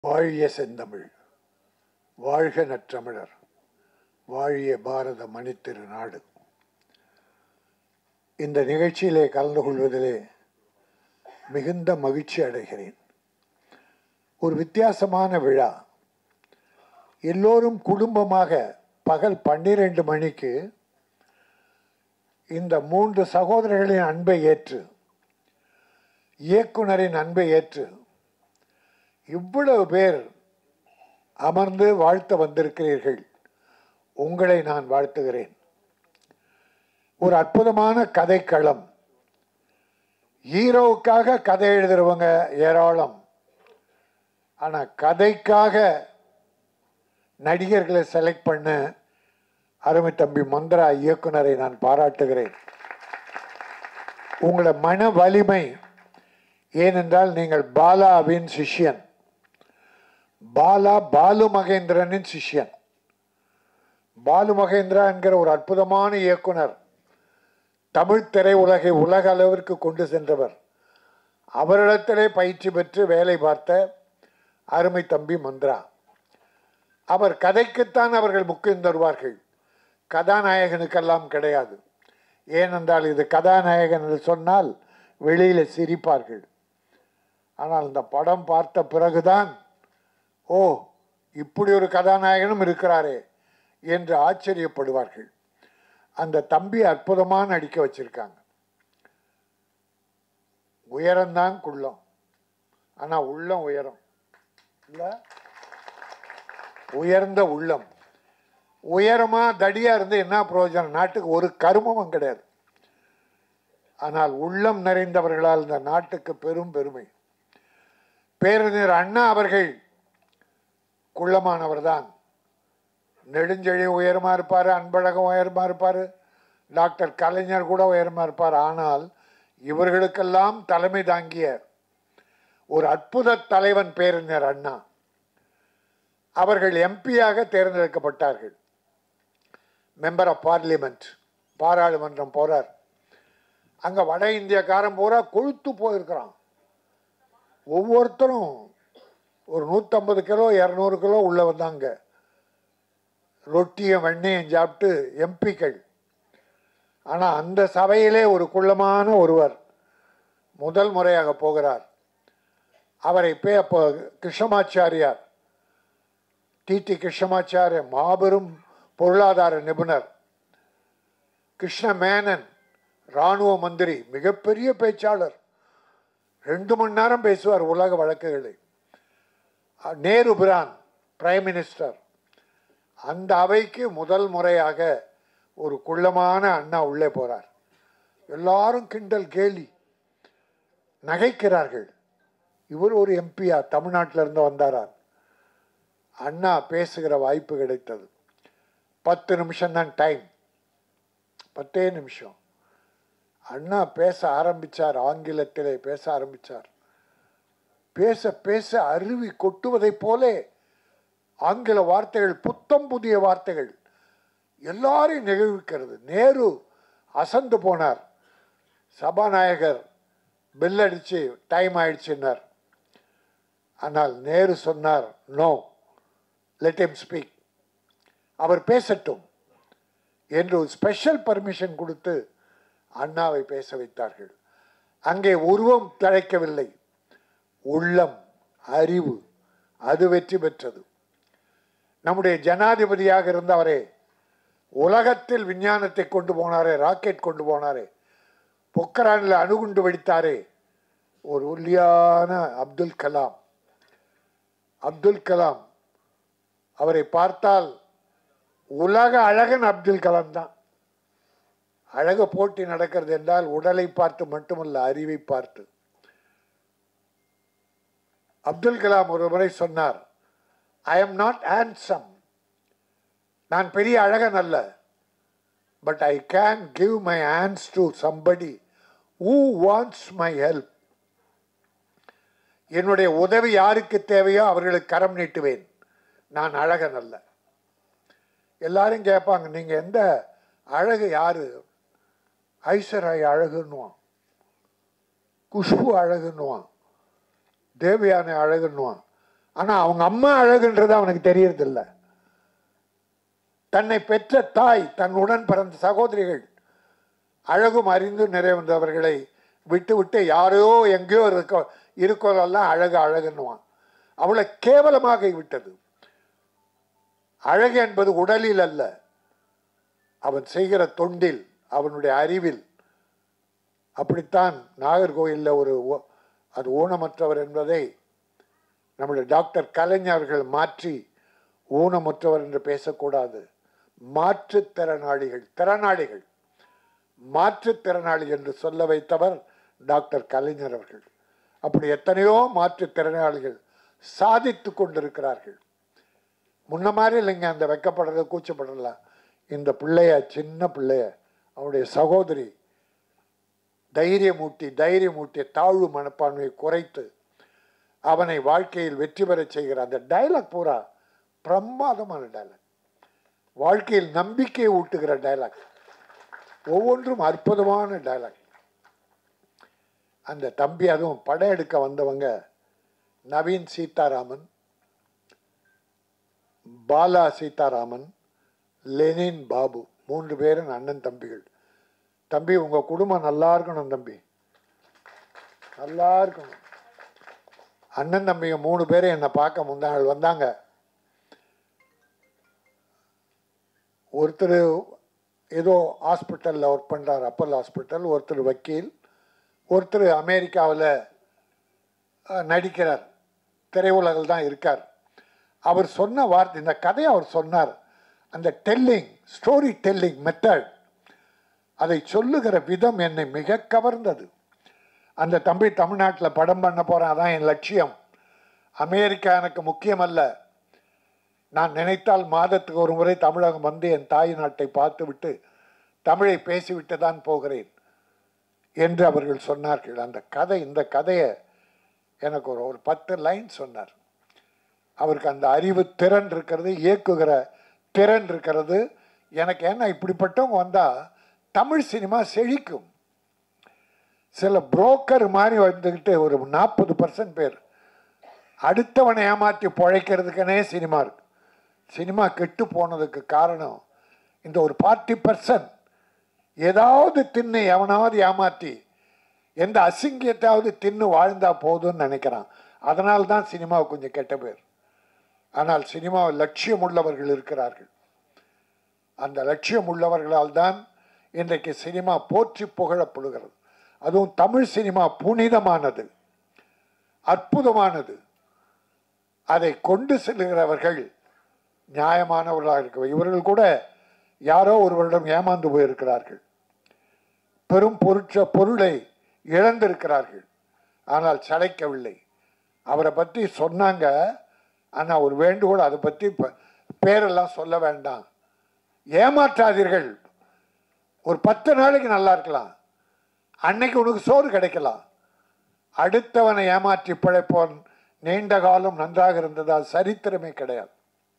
வாழிய செந்தமிழ் வாழ்க நற்றமிழர் வாழிய பாரத மணித்திரு நாடு இந்த நிகழ்ச்சியிலே கலந்து கொள்வதிலே மிகுந்த மகிழ்ச்சி அடைகிறேன் ஒரு வித்தியாசமான விழா எல்லோரும் குடும்பமாக பகல் பன்னிரண்டு மணிக்கு இந்த மூன்று சகோதரர்களின் அன்பை ஏற்று இயக்குனரின் அன்பை ஏற்று இவ்வளவு பேர் அமர்ந்து வாழ்த்த வந்திருக்கிறீர்கள் உங்களை நான் வாழ்த்துகிறேன் ஒரு அற்புதமான கதைக்களம் ஹீரோவுக்காக கதை எழுதுறவங்க ஏராளம் ஆனால் கதைக்காக நடிகர்களை செலக்ட் பண்ண அருமை தம்பி மந்திரா இயக்குனரை நான் பாராட்டுகிறேன் உங்களோட மன வலிமை ஏனென்றால் நீங்கள் பாலாவின் சிஷ்யன் பாலா பாலு மகேந்திரனின் சிஷ்யன் பாலு மகேந்திரா என்கிற ஒரு அற்புதமான இயக்குனர் தமிழ் திரையுலகை உலக அளவிற்கு கொண்டு சென்றவர் அவரிடத்திலே பயிற்சி பெற்று வேலை பார்த்த அருமை தம்பி மந்திரா அவர் கதைக்குத்தான் அவர்கள் முக்கியம் தருவார்கள் கதாநாயகனுக்கெல்லாம் கிடையாது ஏனென்றால் இது கதாநாயகன் என்று சொன்னால் வெளியில் சிரிப்பார்கள் ஆனால் இந்த படம் பார்த்த பிறகுதான் ஓ இப்படி ஒரு கதாநாயகனும் இருக்கிறாரே என்று ஆச்சரியப்படுவார்கள் அந்த தம்பி அற்புதமாக நடிக்க வச்சிருக்காங்க உயரம்தான் குள்ளம் ஆனால் உள்ளம் உயரம் இல்லை உயர்ந்த உள்ளம் உயரமா தடியா இருந்து என்ன பிரயோஜனம் நாட்டுக்கு ஒரு கருமமும் கிடையாது ஆனால் உள்ளம் நிறைந்தவர்களால் இந்த நாட்டுக்கு பெரும் பெருமை பேரறிஞர் அண்ணா அவர்கள் குள்ளமானவர் தான் நெடுஞ்செழி உயரமா இருப்பார் அன்பழகம் உயரமா இருப்பார் டாக்டர் கலைஞர் கூட உயரமா இருப்பார் ஆனால் இவர்களுக்கெல்லாம் தலைமை தாங்கிய ஒரு அற்புத தலைவன் பேரறிஞர் அண்ணா அவர்கள் எம்பியாக தேர்ந்தெடுக்கப்பட்டார்கள் மெம்பர் ஆஃப் பார்லிமெண்ட் பாராளுமன்றம் போறார் அங்கே வட இந்தியக்காரன் பூரா கொழுத்து போயிருக்கிறான் ஒவ்வொருத்தரும் ஒரு நூற்றம்பது கிலோ இரநூறு கிலோ உள்ள வந்தாங்க ரொட்டியும் வெண்ணையும் சாப்பிட்டு எம்பிக்கள் ஆனால் அந்த சபையிலே ஒரு குள்ளமான ஒருவர் முதல் முறையாக போகிறார் அவரை பே அப்போ கிருஷ்ணமாச்சாரியார் டிடி கிருஷ்ணமாச்சாரிய மாபெரும் பொருளாதார நிபுணர் கிருஷ்ண மேனன் இராணுவ மந்திரி மிகப்பெரிய பேச்சாளர் ரெண்டு மணி நேரம் பேசுவார் உலக வழக்குகளை நேரு பிரான் பிரைம் மினிஸ்டர் அந்த அவைக்கு முதல் முறையாக ஒரு குள்ளமான அண்ணா உள்ளே போறார் எல்லாரும் கிண்டல் கேலி நகைக்கிறார்கள் இவர் ஒரு எம்பியா தமிழ்நாட்டில இருந்து வந்தாரார் அண்ணா பேசுகிற வாய்ப்பு கிடைத்தது பத்து நிமிஷம் தான் டைம் பத்தே நிமிஷம் அண்ணா பேச ஆரம்பிச்சார் ஆங்கிலத்திலே பேச ஆரம்பிச்சார் பேச பேச அருவி கொட்டுவதைப் போலே ஆங்கில வார்த்தைகள் புத்தம் புதிய வார்த்தைகள் எல்லாரையும் நிகழ்விக்கிறது நேரு அசந்து போனார் சபாநாயகர் பில் அடிச்சு டைம் ஆயிடுச்சுன்னார் ஆனால் நேரு சொன்னார் நோ லெட் எம் ஸ்பீக் அவர் பேசட்டும் என்று ஒரு ஸ்பெஷல் பர்மிஷன் கொடுத்து அண்ணாவை பேச வைத்தார்கள் அங்கே உருவம் தழைக்கவில்லை உள்ளம் அறிவு அது வெற்றி பெற்றது நம்முடைய ஜனாதிபதியாக இருந்தவரே உலகத்தில் விஞ்ஞானத்தை கொண்டு போனாரே ராக்கெட் கொண்டு போனாரே பொக்கரானில் அணுகுண்டு வெடித்தாரே ஒரு ஒல்லியான அப்துல் கலாம் அப்துல் கலாம் அவரை பார்த்தால் உலக அழகன் அப்துல் கலாம் தான் அழக போட்டி நடக்கிறது என்றால் உடலை பார்த்து மட்டுமல்ல அறிவை பார்த்து அப்துல் கலாம் ஒரு முறை சொன்னார் ஐ எம் நாட் ஹேண்ட்சம் நான் பெரிய அழகன் அல்ல but I can give my hands to somebody who wants my help என்னுடைய உதவி யாருக்கு தேவையோ அவர்களுக்கு கரம் நீட்டுவேன் நான் அழகன் அல்ல எல்லாரும் கேட்பாங்க நீங்க எந்த அழகு யாரு ஐஸ்வர்யா அழகுன்னுவான் குஷ்பு அழகுன்னுவான் தேவயானை அழகுன்னுவான் ஆனா அவங்க அம்மா அழகுன்றது அவனுக்கு தெரியறதில்ல தன்னை பெற்ற தாய் தன் உடன் பிறந்த சகோதரிகள் அழகும் அறிந்து நிறைவந்தவர்களை விட்டு விட்டு யாரோ எங்கேயோ இருக்க இருக்கோரெல்லாம் அழகு அழகுன்னுவான் அவளை கேவலமாக விட்டது அழகு என்பது உடலில் அல்ல அவன் செய்கிற தொண்டில் அவனுடைய அறிவில் அப்படித்தான் நாகர்கோயிலில் ஒரு ஊ- அது ஊனமற்றவர் என்பதை நம்முடைய டாக்டர் கலைஞர்கள் மாற்றி ஊனமுற்றவர் என்று பேசக்கூடாது மாற்றுத்திறனாளிகள் திறனாளிகள் மாற்றுத்திறனாளி என்று சொல்ல வைத்தவர் டாக்டர் கலைஞர் அவர்கள் அப்படி எத்தனையோ மாற்றுத்திறனாளிகள் சாதித்து கொண்டிருக்கிறார்கள் முன்ன மாதிரி இல்லைங்க அந்த வெக்கப்படுறது கூச்சப்படுறல இந்த பிள்ளைய சின்ன பிள்ளைய அவருடைய சகோதரி தைரியமூட்டி தைரியமூட்டிய தாழ்வு மனப்பான்மையை குறைத்து அவனை வாழ்க்கையில் வெற்றி பெறச் செய்கிற அந்த டயலாக் பூரா பிரமாதமான டயலாக் வாழ்க்கையில் நம்பிக்கையை ஊட்டுகிற டயலாக் ஒவ்வொன்றும் அற்புதமான டயலாக் அந்த தம்பி அதுவும் படம் எடுக்க வந்தவங்க நவீன் சீதாராமன் பாலா சீதாராமன் லெனின் பாபு மூன்று பேரும் அண்ணன் தம்பிகள் தம்பி உங்க குடும்பம் நல்லா இருக்கணும் தம்பி நல்லா இருக்கணும் அண்ணன் தம்பிங்க மூணு பேரும் என்னை பார்க்க முந்தா நாள் வந்தாங்க ஒருத்தர் ஏதோ ஹாஸ்பிட்டலில் ஒர்க் பண்ணுறார் அப்பல் ஹாஸ்பிட்டல் ஒருத்தர் வக்கீல் ஒருத்தர் அமெரிக்காவில் நடிக்கிறார் திரையுலகில் தான் இருக்கார் அவர் சொன்ன வார்த்தை இந்த கதையை அவர் சொன்னார் அந்த டெல்லிங் ஸ்டோரி டெல்லிங் மெத்தட் அதை சொல்லுகிற விதம் என்னை மிக கவர்ந்தது அந்த தம்பி தமிழ்நாட்டில் படம் பண்ண போகிறேன் அதான் என் லட்சியம் அமெரிக்கா எனக்கு முக்கியமல்ல நான் நினைத்தால் மாதத்துக்கு ஒரு முறை தமிழகம் வந்து என் தாய் நாட்டை பார்த்துவிட்டு தமிழை பேசிவிட்டு தான் போகிறேன் என்று அவர்கள் சொன்னார்கள் அந்த கதை இந்த கதையை எனக்கு ஒரு ஒரு பத்து லைன் சொன்னார் அவருக்கு அந்த அறிவு திறன் இருக்கிறது இயக்குகிற திறன் இருக்கிறது எனக்கு என்ன இப்படிப்பட்டவங்க வந்தால் தமிழ் சினிமா செழிக்கும் சில புரோக்கர் மாதிரி வந்துக்கிட்டு ஒரு நாற்பது பர்சன்ட் பேர் அடுத்தவனை ஏமாற்றி பிழைக்கிறதுக்குனே சினிமா இருக்கு சினிமா கெட்டு போனதுக்கு காரணம் இந்த ஒரு பார்ட்டி பர்சன் ஏதாவது தின்னு எவனாவது ஏமாற்றி எந்த அசிங்கத்தையாவது தின்னு வாழ்ந்தா போதும்னு நினைக்கிறான் அதனால தான் சினிமாவை கொஞ்சம் கெட்ட பேர் ஆனால் சினிமாவில் லட்சியம் உள்ளவர்கள் இருக்கிறார்கள் அந்த லட்சியம் உள்ளவர்களால் தான் இன்றைக்கு சினிமா போற்றி புகழப்படுகிறது அதுவும் தமிழ் சினிமா புனிதமானது அற்புதமானது அதை கொண்டு செல்கிறவர்கள் நியாயமானவர்களாக இருக்க இவர்கள் கூட யாரோ ஒருவரிடம் ஏமாந்து போயிருக்கிறார்கள் பெரும் பொருட்ச பொருளை இழந்திருக்கிறார்கள் ஆனால் சளைக்கவில்லை அவரை பற்றி சொன்னாங்க ஆனால் ஒரு வேண்டுகோள் அதை பற்றி ப- பேரெல்லாம் சொல்ல வேண்டாம் ஏமாற்றாதீர்கள் ஒரு பத்து நாளைக்கு நல்லா இருக்கலாம் அன்னைக்கு உனக்கு சோறு கிடைக்கலாம் அடுத்தவனை ஏமாற்றி பிழைப்போன் நீண்ட காலம் நன்றாக இருந்ததால் சரித்திரமே கிடையாது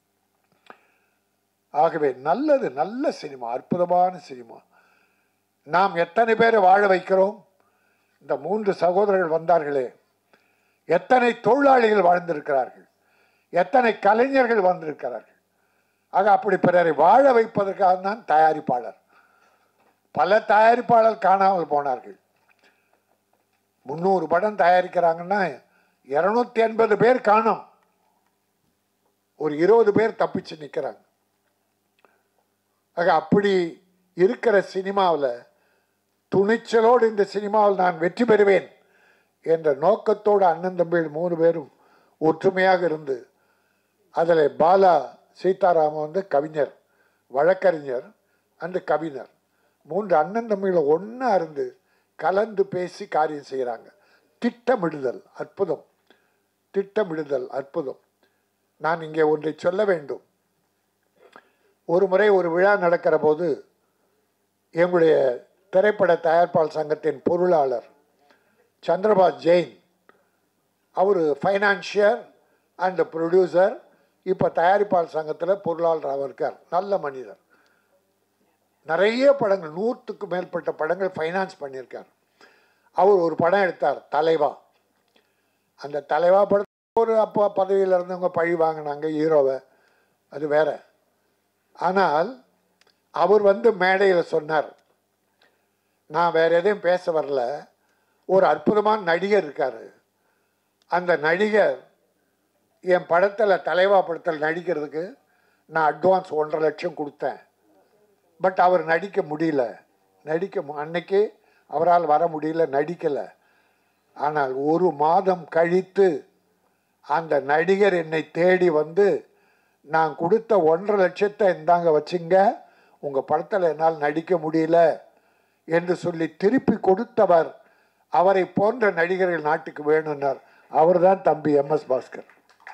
ஆகவே நல்லது நல்ல சினிமா அற்புதமான சினிமா நாம் எத்தனை பேரை வாழ வைக்கிறோம் இந்த மூன்று சகோதரர்கள் வந்தார்களே எத்தனை தொழிலாளிகள் வாழ்ந்திருக்கிறார்கள் எத்தனை கலைஞர்கள் வந்திருக்கிறார்கள் ஆக அப்படி பிறரை வாழ வைப்பதற்காக தான் தயாரிப்பாளர் பல தயாரிப்பாளர் காணாமல் போனார்கள் முந்நூறு படம் தயாரிக்கிறாங்கன்னா இருநூத்தி எண்பது பேர் காணோம் ஒரு இருபது பேர் தப்பிச்சு நிற்கிறாங்க ஆக அப்படி இருக்கிற சினிமாவில் துணிச்சலோடு இந்த சினிமாவில் நான் வெற்றி பெறுவேன் என்ற நோக்கத்தோடு அண்ணன் தம்பிகள் மூணு பேரும் ஒற்றுமையாக இருந்து அதில் பாலா சீதாராமன் வந்து கவிஞர் வழக்கறிஞர் அந்த கவிஞர் மூன்று அண்ணன் தம்பிகளை ஒன்றா இருந்து கலந்து பேசி காரியம் செய்கிறாங்க திட்டமிடுதல் அற்புதம் திட்டமிடுதல் அற்புதம் நான் இங்கே ஒன்றை சொல்ல வேண்டும் ஒரு முறை ஒரு விழா நடக்கிற போது எங்களுடைய திரைப்பட தயாரிப்பாளர் சங்கத்தின் பொருளாளர் சந்திரபாஸ் ஜெயின் அவர் ஃபைனான்சியர் அண்ட் ப்ரொடியூசர் இப்போ தயாரிப்பாளர் சங்கத்தில் பொருளாளராக இருக்கார் நல்ல மனிதர் நிறைய படங்கள் நூற்றுக்கு மேற்பட்ட படங்கள் ஃபைனான்ஸ் பண்ணியிருக்கார் அவர் ஒரு படம் எடுத்தார் தலைவா அந்த தலைவா படம் ஒரு அப்போ பதவியில் இருந்தவங்க பழி வாங்கினாங்க ஹீரோவை அது வேற ஆனால் அவர் வந்து மேடையில் சொன்னார் நான் வேற எதையும் பேச வரல ஒரு அற்புதமான நடிகர் இருக்காரு அந்த நடிகர் என் படத்தில் தலைவா படத்தில் நடிக்கிறதுக்கு நான் அட்வான்ஸ் ஒன்றரை லட்சம் கொடுத்தேன் பட் அவர் நடிக்க முடியல நடிக்க மு- அன்னைக்கு அவரால் வர முடியல நடிக்கலை ஆனால் ஒரு மாதம் கழித்து அந்த நடிகர் என்னை தேடி வந்து நான் கொடுத்த ஒன்றரை லட்சத்தை இந்தாங்க வச்சுங்க உங்கள் படத்தில் என்னால் நடிக்க முடியல என்று சொல்லி திருப்பி கொடுத்தவர் அவரை போன்ற நடிகர்கள் நாட்டுக்கு வேணும்னார் அவர்தான் தம்பி எம்எஸ் பாஸ்கர்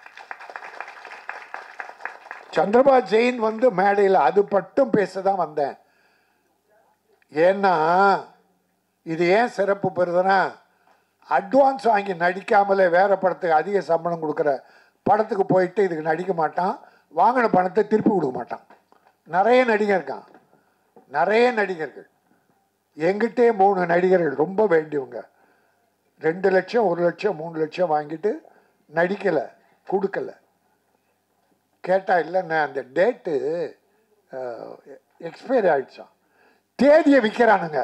சந்திரபா ஜெயின் வந்து மேடையில் அது மட்டும் பேச தான் வந்தேன் ஏன்னா இது ஏன் சிறப்பு பெறுதுன்னா அட்வான்ஸ் வாங்கி நடிக்காமலே வேற படத்துக்கு அதிக சம்பளம் கொடுக்குற படத்துக்கு போயிட்டு இதுக்கு நடிக்க மாட்டான் வாங்கின பணத்தை திருப்பி கொடுக்க மாட்டான் நிறைய நடிகர் இருக்கான் நிறைய நடிகர்கள் எங்கிட்டே மூணு நடிகர்கள் ரொம்ப வேண்டியவங்க ரெண்டு லட்சம் ஒரு லட்சம் மூணு லட்சம் வாங்கிட்டு நடிக்கலை கொடுக்கல கேட்டா இல்லைண்ணே அந்த டேட்டு எக்ஸ்பைரி ஆயிடுச்சான் தேதியை விற்கிறானுங்க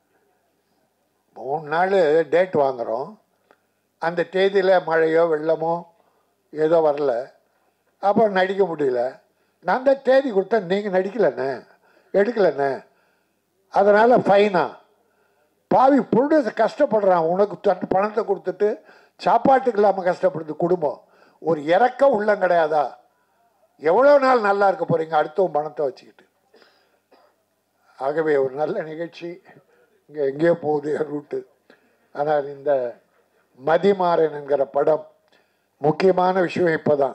மூணு நாள் டேட் வாங்குகிறோம் அந்த தேதியில் மழையோ வெள்ளமோ ஏதோ வரல அப்போ நடிக்க முடியல நான் தான் தேதி கொடுத்தேன் நீங்கள் நடிக்கலண்ணே எடுக்கலண்ணே அதனால் ஃபைனா பாவி ப்ரொடியூசர் கஷ்டப்படுறான் உனக்கு தட்டு பணத்தை கொடுத்துட்டு சாப்பாட்டுக்கு இல்லாமல் கஷ்டப்படுது குடும்பம் ஒரு இறக்கம் உள்ளம் கிடையாதா எவ்வளோ நாள் நல்லா இருக்க போகிறீங்க அடுத்தவன் பணத்தை வச்சுக்கிட்டு ஆகவே ஒரு நல்ல நிகழ்ச்சி இங்கே எங்கேயோ போகுது ரூட்டு ஆனால் இந்த மதிமாறன் என்கிற படம் முக்கியமான விஷயம் இப்போதான்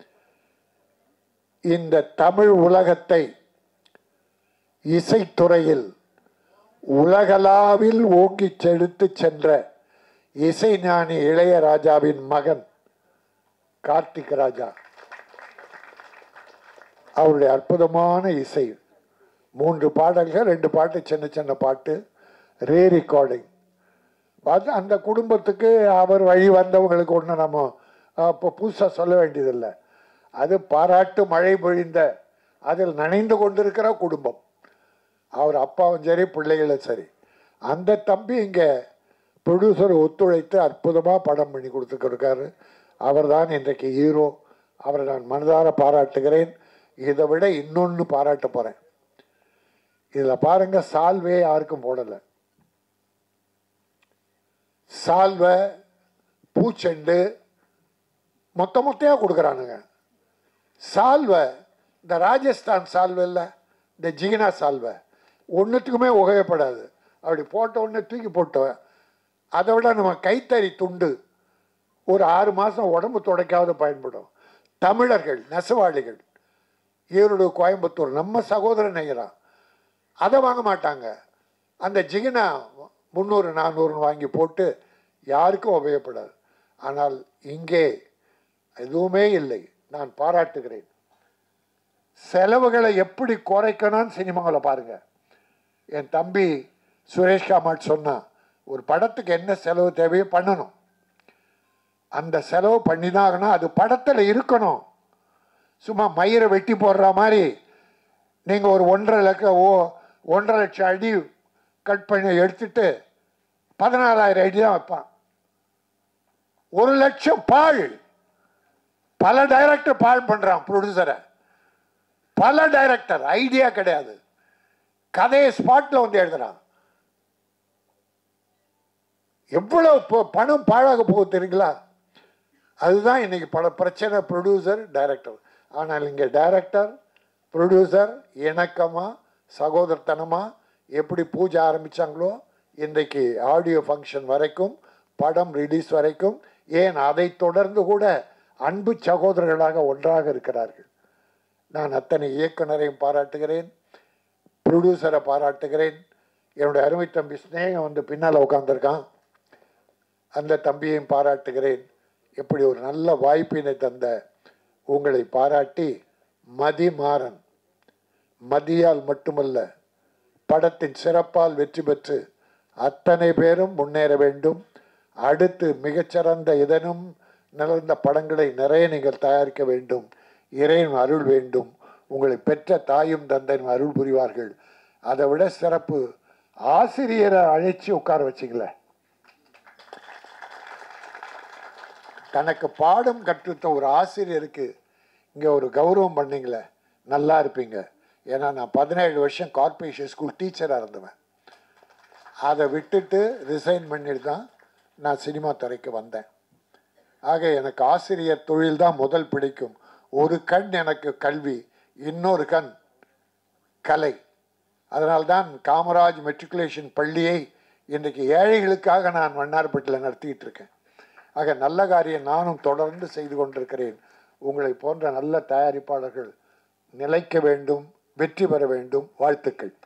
இந்த தமிழ் உலகத்தை இசைத்துறையில் உலகளாவில் ஓங்கிச் செலுத்து சென்ற இசைஞானி இளையராஜாவின் மகன் கார்த்திக் ராஜா அவருடைய அற்புதமான இசை மூன்று பாடல்கள் ரெண்டு பாட்டு சின்ன சின்ன பாட்டு ரே ரெக்கார்டிங் அது அந்த குடும்பத்துக்கு அவர் வழி வந்தவங்களுக்கு ஒன்று நம்ம இப்போ புதுசாக சொல்ல வேண்டியதில்லை அது பாராட்டு மழை பொழிந்த அதில் நனைந்து கொண்டிருக்கிற குடும்பம் அவர் அப்பாவும் சரி பிள்ளைகளும் சரி அந்த தம்பி இங்கே ப்ரொடியூசர் ஒத்துழைத்து அற்புதமாக படம் பண்ணி கொடுத்துருக்காரு அவர் தான் இன்றைக்கு ஹீரோ அவரை நான் மனதார பாராட்டுகிறேன் இதை விட இன்னொன்று பாராட்ட போகிறேன் இதில் பாருங்க சால்வே யாருக்கும் போடலை சால்வை பூச்செண்டு மொத்த மொத்தையாக கொடுக்குறானுங்க சால்வை இந்த ராஜஸ்தான் சால்வை இல்லை இந்த ஜிகினா சால்வை ஒன்றுத்துக்குமே உபயோகப்படாது அப்படி போட்ட உடனே தூக்கி போட்டவன் அதை விட நம்ம கைத்தறி துண்டு ஒரு ஆறு மாதம் உடம்பு துடைக்காவது பயன்படும் தமிழர்கள் நெசவாளிகள் ஈரோடு கோயம்புத்தூர் நம்ம சகோதரன் நெய்கிறான் அதை வாங்க மாட்டாங்க அந்த ஜிகினா முந்நூறு நானூறுன்னு வாங்கி போட்டு யாருக்கும் உபயோகப்படாது ஆனால் இங்கே எதுவுமே இல்லை நான் பாராட்டுகிறேன் செலவுகளை எப்படி குறைக்கணும்னு சினிமாவில் பாருங்க என் தம்பி சுரேஷ் காமாட் சொன்னான் ஒரு படத்துக்கு என்ன செலவு தேவையோ பண்ணணும் அந்த செலவு பண்ணிதாகனா அது படத்தில் இருக்கணும் சும்மா மயிரை வெட்டி போடுற மாதிரி நீங்கள் ஒரு ஒன்றரை லட்சம் ஓ ஒன்றரை லட்சம் அடி கட் பண்ணி எடுத்துட்டு பதினாலாயிரம் அடி தான் வைப்பான் ஒரு லட்சம் பால் பல டைரக்டர் பால் பண்ணுறான் ப்ரொடியூசரை பல டைரக்டர் ஐடியா கிடையாது கதையை ஸ்பாட்டில் வந்து எழுதுறான் எவ்வளவு ப- பணம் பாழாக போகுது தெரியுங்களா அதுதான் இன்னைக்கு பல பிரச்சனை ப்ரொடியூசர் டைரக்டர் ஆனால் இங்கே டைரக்டர் ப்ரொடியூசர் இணக்கமா சகோதரத்தனமா எப்படி பூஜை ஆரம்பிச்சாங்களோ இன்றைக்கு ஆடியோ ஃபங்க்ஷன் வரைக்கும் படம் ரிலீஸ் வரைக்கும் ஏன் அதை தொடர்ந்து கூட அன்பு சகோதரர்களாக ஒன்றாக இருக்கிறார்கள் நான் அத்தனை இயக்குனரையும் பாராட்டுகிறேன் ப்ரொடியூசரை பாராட்டுகிறேன் என்னுடைய அருமை தம்பி ஸ்னேகம் வந்து பின்னால் உட்காந்துருக்கான் அந்த தம்பியையும் பாராட்டுகிறேன் இப்படி ஒரு நல்ல வாய்ப்பினை தந்த உங்களை பாராட்டி மதிமாறன் மதியால் மட்டுமல்ல படத்தின் சிறப்பால் வெற்றி பெற்று அத்தனை பேரும் முன்னேற வேண்டும் அடுத்து மிகச்சிறந்த இதனும் நிறைந்த படங்களை நிறைய நீங்கள் தயாரிக்க வேண்டும் இறைவன் அருள் வேண்டும் உங்களை பெற்ற தாயும் தந்தையும் அருள் புரிவார்கள் அதை விட சிறப்பு ஆசிரியரை அழைச்சி உட்கார வச்சிங்களே தனக்கு பாடம் கற்றுத்த ஒரு ஆசிரியருக்கு இங்கே ஒரு கௌரவம் பண்ணீங்களே நல்லா இருப்பீங்க ஏன்னா நான் பதினேழு வருஷம் கார்பரேஷன் ஸ்கூல் டீச்சராக இருந்தவன் அதை விட்டுட்டு ரிசைன் பண்ணிட்டு தான் நான் சினிமா துறைக்கு வந்தேன் ஆக எனக்கு ஆசிரியர் தொழில் தான் முதல் பிடிக்கும் ஒரு கண் எனக்கு கல்வி இன்னொரு கண் கலை அதனால்தான் காமராஜ் மெட்ரிகுலேஷன் பள்ளியை இன்றைக்கு ஏழைகளுக்காக நான் வண்ணார்பேட்டில் நடத்திட்டு இருக்கேன் ஆக நல்ல காரியம் நானும் தொடர்ந்து செய்து கொண்டிருக்கிறேன் உங்களை போன்ற நல்ல தயாரிப்பாளர்கள் நிலைக்க வேண்டும் வெற்றி பெற வேண்டும் வாழ்த்துக்கள்